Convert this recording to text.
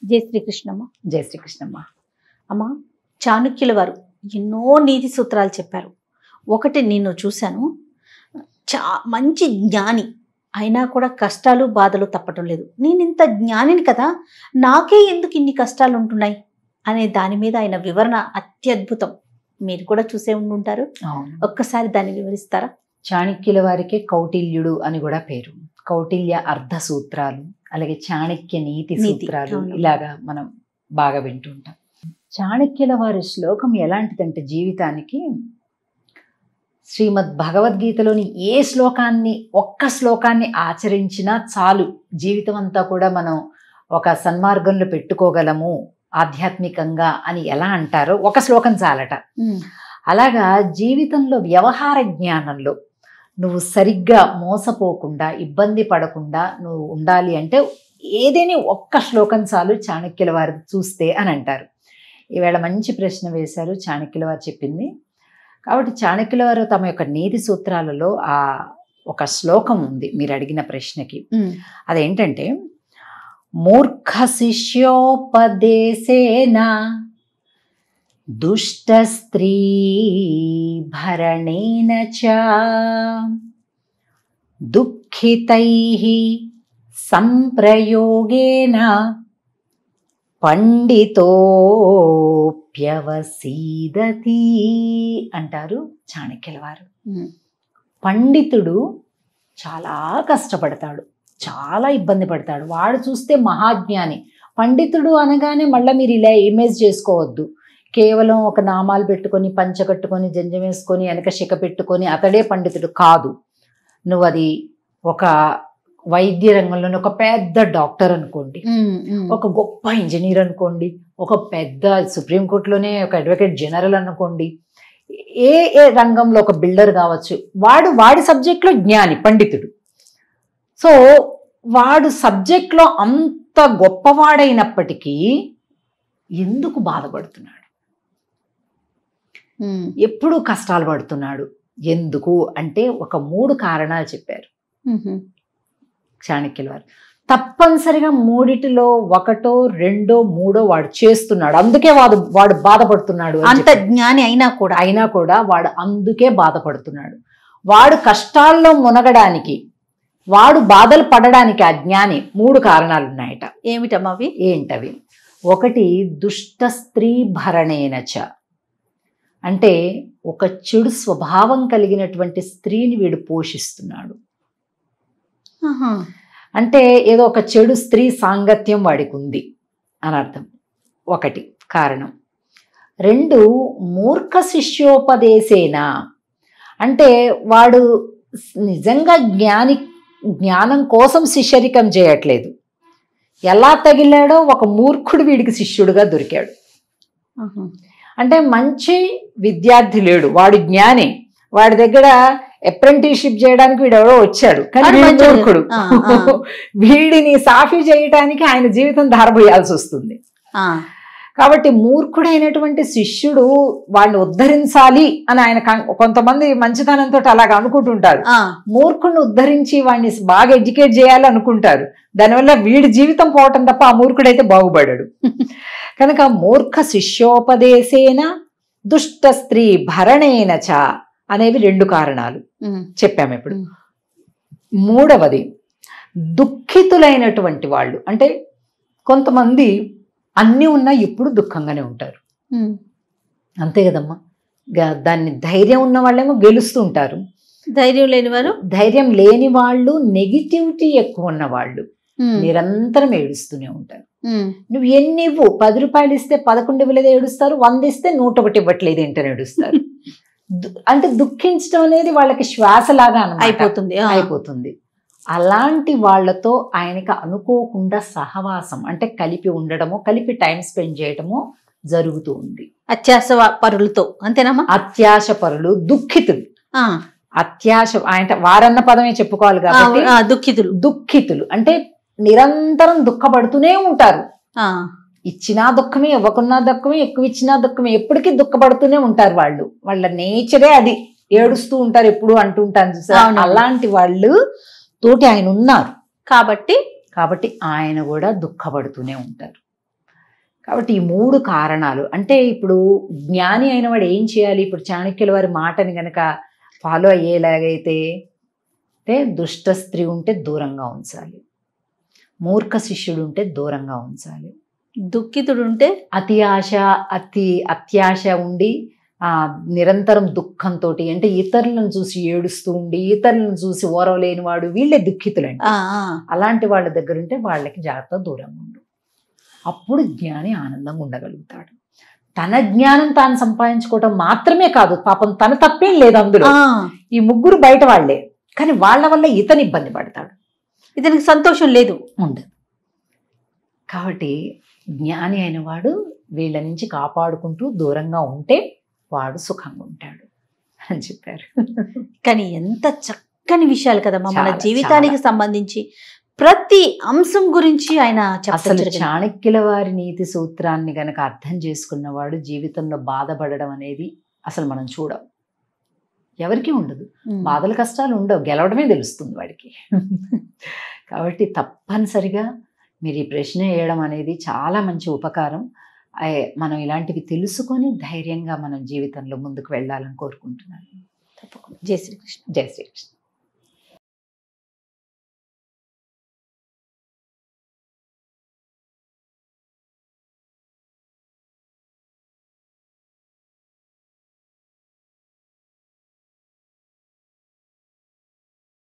జై శ్రీకృష్ణమ్మ జై శ్రీకృష్ణమ్మ అమ్మ చాణక్యుల వారు ఎన్నో నీతి సూత్రాలు చెప్పారు ఒకటి నేను చూశాను చా మంచి జ్ఞాని అయినా కూడా కష్టాలు బాధలు తప్పటం లేదు నేను ఇంత జ్ఞానిని కదా నాకే ఎందుకు ఇన్ని కష్టాలు ఉంటున్నాయి అనే దాని మీద ఆయన వివరణ అత్యద్భుతం మీరు కూడా చూసే ఉండుంటారు అవును ఒక్కసారి దాన్ని వివరిస్తారా చాణక్యుల వారికి కౌటిల్యుడు అని కూడా పేరు కౌటిల్య అర్ధ సూత్రాలు అలాగే చాణక్య నీతి నీతి, సూత్రాలు అవును. ఇలాగా మనం బాగా వింటుంటాం చాణక్యుల వారి శ్లోకం ఎలాంటిదంటే జీవితానికి శ్రీమద్ భగవద్గీతలోని ఏ శ్లోకాన్ని ఒక్క శ్లోకాన్ని ఆచరించినా చాలు జీవితం అంతా కూడా మనం ఒక సన్మార్గంలో పెట్టుకోగలము ఆధ్యాత్మికంగా అని ఎలా అంటారో ఒక శ్లోకం చాలట అలాగా జీవితంలో వ్యవహార జ్ఞానంలో నువ్వు సరిగ్గా మోసపోకుండా ఇబ్బంది పడకుండా నువ్వు ఉండాలి అంటే ఏదేని ఒక్క శ్లోకం చాలు చాణక్యుల వారి చూస్తే అని అంటారు ఈవేళ మంచి ప్రశ్న వేశారు చాణక్యుల వారు చెప్పింది కాబట్టి చాణక్యుల వారు తమ యొక్క నీతి సూత్రాలలో ఆ ఒక శ్లోకం ఉంది మీరు అడిగిన ప్రశ్నకి అదేంటంటే మూర్ఖ శిష్యోపదేశేన దుష్ట స్త్రీ భరణేన చ దుఃఖితై సంప్రయోగేన పండితోప్యవసీదతి అంటారు చాణక్యుల వారు పండితుడు చాలా కష్టపడతాడు చాలా ఇబ్బంది పడతాడు వాడు చూస్తే మహాజ్ఞాని పండితుడు అనగానే మళ్ళీ మీరు ఇలా ఇమేజ్ చేసుకోవద్దు కేవలం ఒక నామాలు పెట్టుకొని పంచ కట్టుకొని జంజం వేసుకొని వెనక శిక పెట్టుకొని అతడే పండితుడు కాదు నువ్వు అది ఒక వైద్య రంగంలోని ఒక పెద్ద డాక్టర్ అనుకోండి ఒక గొప్ప ఇంజనీర్ అనుకోండి ఒక పెద్ద సుప్రీంకోర్టులోనే ఒక అడ్వకేట్ జనరల్ అనుకోండి ఏ ఏ రంగంలో ఒక బిల్డర్ కావచ్చు వాడు వాడి సబ్జెక్ట్లో జ్ఞాని పండితుడు సో వాడు సబ్జెక్ట్లో అంత గొప్పవాడైనప్పటికీ ఎందుకు బాధపడుతున్నాడు ఎప్పుడూ కష్టాలు పడుతున్నాడు ఎందుకు అంటే ఒక మూడు కారణాలు చెప్పారు చాణక్యుల వారు తప్పనిసరిగా మూడిటిలో ఒకటో రెండో మూడో వాడు చేస్తున్నాడు అందుకే వాడు వాడు బాధపడుతున్నాడు అని అంత చెప్పారు. జ్ఞాని అయినా కూడా అయినా కూడా వాడు అందుకే బాధపడుతున్నాడు వాడు కష్టాల్లో మునగడానికి వాడు బాధలు పడడానికి ఆ జ్ఞాని మూడు కారణాలు ఉన్నాయట ఏమిటమ్మా అవి ఏంటవి ఒకటి దుష్ట స్త్రీ భరణేనచ అంటే ఒక చెడు స్వభావం కలిగినటువంటి స్త్రీని వీడు పోషిస్తున్నాడు ఆహా. అంటే ఏదో ఒక చెడు స్త్రీ సాంగత్యం వాడికి ఉంది అని అర్థం ఒకటి కారణం రెండు మూర్ఖ శిష్యోపదేశేన అంటే వాడు నిజంగా జ్ఞాని జ్ఞానం కోసం శిష్యరికం చేయట్లేదు ఎలా తగిలాడో ఒక మూర్ఖుడు వీడికి శిష్యుడుగా దొరికాడు ఆహా. అంటే మంచి విద్యార్థి లేడు వాడు జ్ఞాని వాడి దగ్గర అప్రెంటిస్షిప్ చేయడానికి వీడు ఎవరో వచ్చాడు కానీ వాడు వీడు మంచోడు. మూర్ఖుడు ఆ, ఆ. వీడిని సాఫీ చేయటానికి ఆయన జీవితం ధారపోయాల్సి వస్తుంది ఆ. కాబట్టి మూర్ఖుడైనటువంటి శిష్యుడు వాడిని ఉద్ధరించాలి అని ఆయన కం- కొంతమంది మంచితనంతో అలాగ అనుకుంటుంటారు ఆ. మూర్ఖుడిని ఉద్ధరించి వాడిని బాగా ఎడ్యుకేట్ చేయాలి అనుకుంటారు దానివల్ల వీడి జీవితం పోవటం తప్ప ఆ మూర్ఖుడైతే బాగుపడాడు కనుక మూర్ఖ శిష్యోపదేశేన దుష్ట స్త్రీ భరణేన చ అనేవి రెండు కారణాలు ఉమ్. చెప్పాము ఇప్పుడు ఉమ్. మూడవది దుఃఖితులైనటువంటి వాళ్ళు అంటే కొంతమంది అన్నీ ఉన్నా ఎప్పుడు దుఃఖంగానే ఉంటారు ఉమ్. అంతే కదమ్మా గా- దాన్ని ధైర్యం ఉన్న వాళ్ళేమో గెలుస్తూ ఉంటారు ధైర్యం లేని వారు ధైర్యం లేని వాళ్ళు నెగిటివిటీ ఎక్కువ ఉన్న వాళ్ళు ఉమ్. నిరంతరం ఏడుస్తూనే ఉంటారు ఉమ్. నువ్వు ఎన్ని ఇవ్వు పది రూపాయలు ఇస్తే పదకొండు ఇవ్వలేదు ఏడుస్తారు వంద ఇస్తే నూట ఒకటి ఇవ్వట్లేదు ఏంటని ఏడుస్తారు దు- అంటే దుఃఖించడం అనేది వాళ్ళకి శ్వాసలాగా అన్నమాట. అయిపోతుంది ఆ. అయిపోతుంది అలాంటి వాళ్ళతో ఆయనకి అనుకోకుండా సహవాసం అంటే కలిపి ఉండడము కలిపి టైం స్పెండ్ చేయడము జరుగుతూ ఉంది అత్యాస వ- పరులతో అంతేనమ్మా అత్యాశ పరులు దుఃఖితులు ఆ. అత్యాశ ఆయన వారన్న పదమే చెప్పుకోవాలి ఆ, కాబట్టి ఆ, దుఃఖితులు దుఃఖితులు అంటే నిరంతరం దుఃఖపడుతూనే ఉంటారు ఆ. ఇచ్చినా దుఃఖమే ఇవ్వకున్నా దుఃఖమే ఎక్కువ ఇచ్చినా దుఃఖమే ఎప్పటికీ దుఃఖపడుతూనే ఉంటారు వాళ్ళు వాళ్ళ నేచరే అది ఏడుస్తూ ఉంటారు ఎప్పుడు అంటుంటాను చూసారా అవును. అలాంటి వాళ్ళు తోటి ఆయన ఉన్నారు కాబట్టి కాబట్టి ఆయన కూడా దుఃఖపడుతూనే ఉంటారు కాబట్టి ఈ మూడు కారణాలు అంటే ఇప్పుడు జ్ఞాని అయిన వాడు ఏం చేయాలి ఇప్పుడు చాణక్యుల వారి మాటని గనక ఫాలో అయ్యేలాగైతే అంటే దుష్ట స్త్రీ ఉంటే దూరంగా ఉంచాలి మూర్ఖ శిష్యుడు ఉంటే దూరంగా ఉంచాలి దుఃఖితుడు ఉంటే అతి ఆశ అతి అత్యాశ ఉండి ఆ నిరంతరం దుఃఖంతో అంటే ఇతరులను చూసి ఏడుస్తూ ఉండి ఇతరులను చూసి ఓరవలేని వాడు వీళ్ళే దుఃఖితులండి ఆ, ఆ, అలాంటి వాళ్ళ దగ్గర ఉంటే వాళ్ళకి జాగ్రత్త దూరంగా ఉండు అప్పుడు జ్ఞాని ఆనందంగా ఉండగలుగుతాడు తన జ్ఞానం తాను సంపాదించుకోవటం మాత్రమే కాదు పాపం తన తప్పేం లేదు అందులో ఆ, ఈ ముగ్గురు బయట వాళ్ళే కానీ వాళ్ళ వల్ల ఇతను ఇబ్బంది పడతాడు ఇతనికి సంతోషం లేదు ఉండదు కాబట్టి జ్ఞాని అయిన వాడు వీళ్ళ నుంచి కాపాడుకుంటూ దూరంగా ఉంటే వాడు సుఖంగా ఉంటాడు అని చెప్పారు కానీ ఎంత చక్కని విషయాలు కదమ్మా మన చాలా, జీవితానికి సంబంధించి ప్రతి అంశం గురించి ఆయన అసలు చెప్తారు చాణక్యుల వారి నీతి సూత్రాన్ని గనక అర్థం చేసుకున్నవాడు జీవితంలో బాధపడడం అనేది అసలు మనం చూడం ఎవరికీ ఉండదు బాధల కష్టాలు ఉండవు గెలవడమే తెలుస్తుంది వాడికి కాబట్టి తప్పనిసరిగా మీరు ఈ ప్రశ్న వేయడం అనేది చాలా మంచి ఉపకారం అయ్- మనం ఇలాంటివి తెలుసుకొని ధైర్యంగా మనం జీవితంలో ముందుకు వెళ్ళాలని కోరుకుంటున్నాను తప్పకుండా జై శ్రీకృష్ణ జై శ్రీకృష్ణ